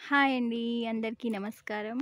Hi అండి అందరికీ నమస్కారం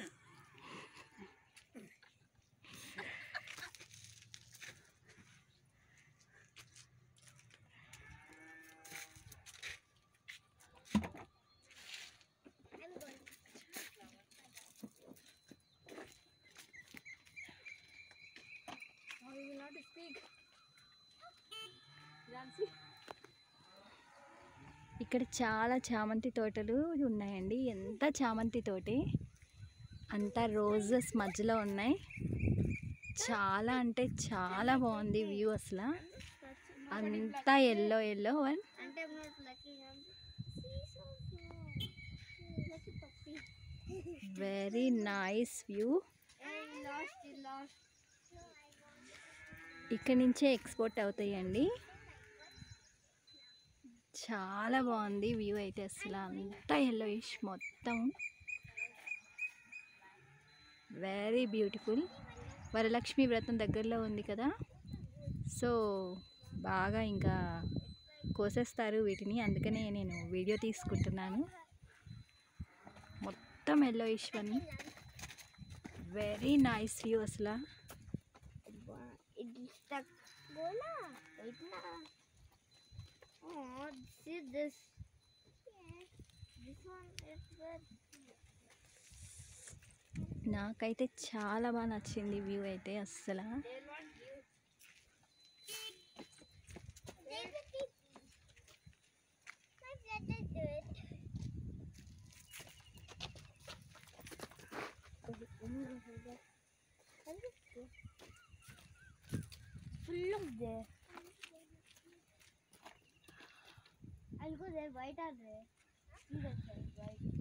ఇక్కడ చాలా చామంతి తోటలు ఉన్నాయండి ఎంత చామంతి తోటి అంతా రోజెస్ మధ్యలో ఉన్నాయి చాలా అంటే చాలా బాగుంది వ్యూ అసలు అంతా ఎల్లో ఎల్లో వన్ అంటే I'm not lucky. I'm see so small. Lucky puppy. Very nice view I lost it, lost. ఇక్కడ నుంచే ఎక్స్పోర్ట్ అవుతాయండి చాలా బాగుంది వ్యూ అయితే అసలు అంతా ఎల్లోయిష్ మొత్తం వెరీ బ్యూటిఫుల్ వరలక్ష్మి వ్రతం దగ్గరలో ఉంది కదా సో బాగా ఇంకా కోసేస్తారు వీటిని అందుకనే నేను వీడియో తీసుకుంటున్నాను మొత్తం yellowish one very nice view అసలు It is stuck. Bola. Wait na. Oh, see this. This one is good. నాకైతే చాలా బాగా నచ్చింది వ్యూ అయితే అస్సలు They want you. They will keep. Let's let us do it. Full of there. I'll go there. White are there. See that side, white.